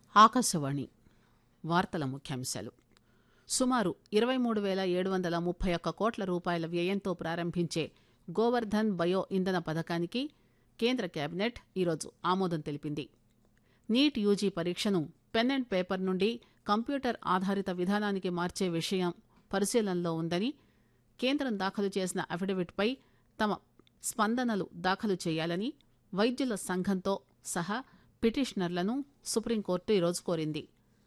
ఆకాశవాణి వార్తల ముఖ్యాంశాలు సుమారు ఇరవై మూడు పేల ఏడు వందల ముప్పై ఒక్క కోట్ల రూపాయల వ్యయంతో ప్రారంభించే గోవర్ధన్ బయో ఇంధన పథకానికి కేంద్ర కేబినెట్ ఈరోజు ఆమోదం తెలిపింది నీట్ యూజీ పరీక్షను పెన్ అండ్ పేపర్ నుండి కంప్యూటర్ ఆధారిత విధానానికి మార్చే విషయం పరిశీలనలో ఉందని కేంద్రం దాఖలు చేసిన అఫిడవిట్పై తమ స్పందనలు దాఖలు చేయాలని వైద్యుల సంఘంతో సహా పిటిషనర్లను సుప్రీంకోర్టు ఈరోజు కోరింది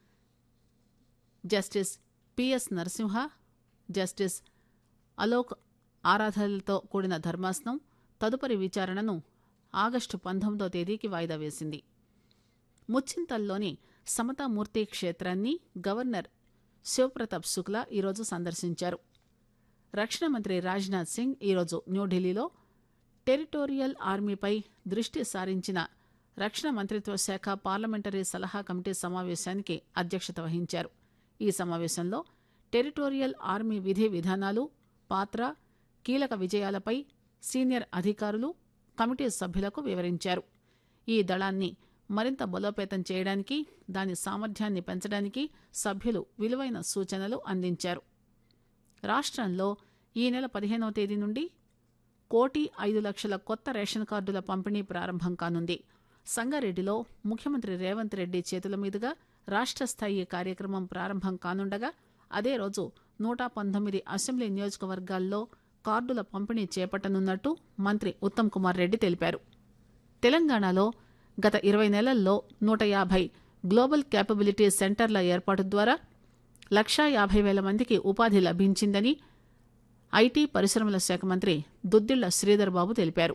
justice P S Narasimha justice Alok ఆరాధనలతో కూడిన ధర్మాసనం తదుపరి విచారణను ఆగస్టు పంతొమ్మిదో తేదీకి వాయిదా వేసింది ముచ్చింతల్లోని సమతామూర్తి క్షేత్రాన్ని గవర్నర్ శివప్రతాప్ శుక్లా ఈరోజు సందర్శించారు రక్షణ మంత్రి రాజ్నాథ్ సింగ్ ఈరోజు న్యూఢిల్లీలో టెరిటోరియల్ ఆర్మీపై దృష్టి సారించిన రక్షణ మంత్రిత్వ శాఖ పార్లమెంటరీ సలహా కమిటీ సమావేశానికి అధ్యక్షత వహించారు ఈ సమావేశంలో టెరిటోరియల్ ఆర్మీ విధి విధానాలు పాత్ర కీలక విజయాలపై సీనియర్ అధికారులు కమిటీ సభ్యులకు వివరించారు ఈ దళాన్ని మరింత బలోపేతం చేయడానికి దాని సామర్థ్యాన్ని పెంచడానికి సభ్యులు విలువైన సూచనలు అందించారు రాష్ట్రంలో ఈ నెల పదిహేనవ తేదీ నుండి కోటి ఐదు లక్షల కొత్త రేషన్ కార్డుల పంపిణీ ప్రారంభం కానుంది సంగారెడ్డిలో ముఖ్యమంత్రి రేవంత్ రెడ్డి చేతుల మీదుగా రాష్ట్ర స్థాయి కార్యక్రమం ప్రారంభం కానుండగా అదే రోజు నూట పంతొమ్మిది అసెంబ్లీ నియోజకవర్గాల్లో కార్డుల పంపిణీ చేపట్టనున్నట్టు మంత్రి ఉత్తమ్ కుమార్ రెడ్డి తెలిపారు తెలంగాణలో గత ఇరవై నెలల్లో నూట యాభై గ్లోబల్ క్యాపబిలిటీ సెంటర్ల ఏర్పాటు ద్వారా లక్షా యాభై వేల మందికి ఉపాధి లభించిందని ఐటీ పరిశ్రమల శాఖ మంత్రి దుద్దిళ్ల శ్రీధర్ బాబు తెలిపారు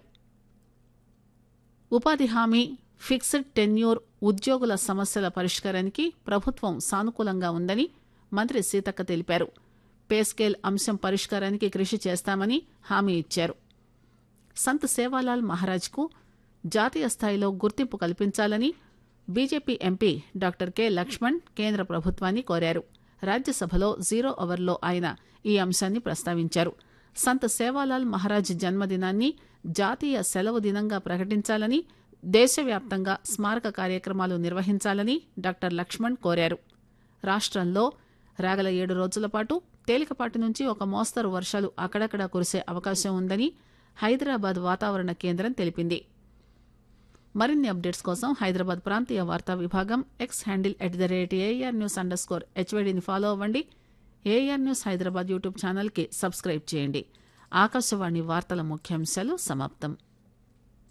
ఉపాధి హామీ ఫిక్స్డ్ టెన్యూర్ ఉద్యోగుల సమస్యల పరిష్కారానికి ప్రభుత్వం సానుకూలంగా ఉందని మంత్రి సీతక్క తెలిపారు పేస్కేల్ అంశం పరిష్కారానికి కృషి చేస్తామని హామీ ఇచ్చారు సంత్ సేవాలాల్ మహారాజ్కు జాతీయ స్థాయిలో గుర్తింపు కల్పించాలని BJP MP doctor K Laxman కేంద్ర ప్రభుత్వాన్ని కోరారు రాజ్యసభలో జీరో అవర్లో ఆయన ఈ అంశాన్ని ప్రస్తావించారు సంత్ సేవాలాల్ మహారాజ్ జన్మదినాన్ని జాతీయ సెలవు దినంగా ప్రకటించాలని దేశవ్యాప్తంగా స్మారక కార్యక్రమాలు నిర్వహించాలని డాక్టర్ లక్ష్మణ్ కోరారు రాష్ట్రంలో రాగల ఏడు రోజుల పాటు తేలికపాటి నుంచి ఒక మోస్తరు వర్షాలు అక్కడక్కడా కురిసే అవకాశం ఉందని హైదరాబాద్ వాతావరణ కేంద్రం తెలిపింది మరిన్ని అప్డేట్స్ కోసం హైదరాబాద్ ప్రాంతీయ వార్తా విభాగం X handle at the rate AIR news underscore స్కోర్ హెచ్వైడీని ఫాలో అవ్వండి ఏఆర్ న్యూస్ హైదరాబాద్ యూట్యూబ్ ఛానల్కి సబ్స్క్రైబ్ చేయండి ఆకాశవాణి వార్తల ముఖ్యాంశాలు సమాప్తం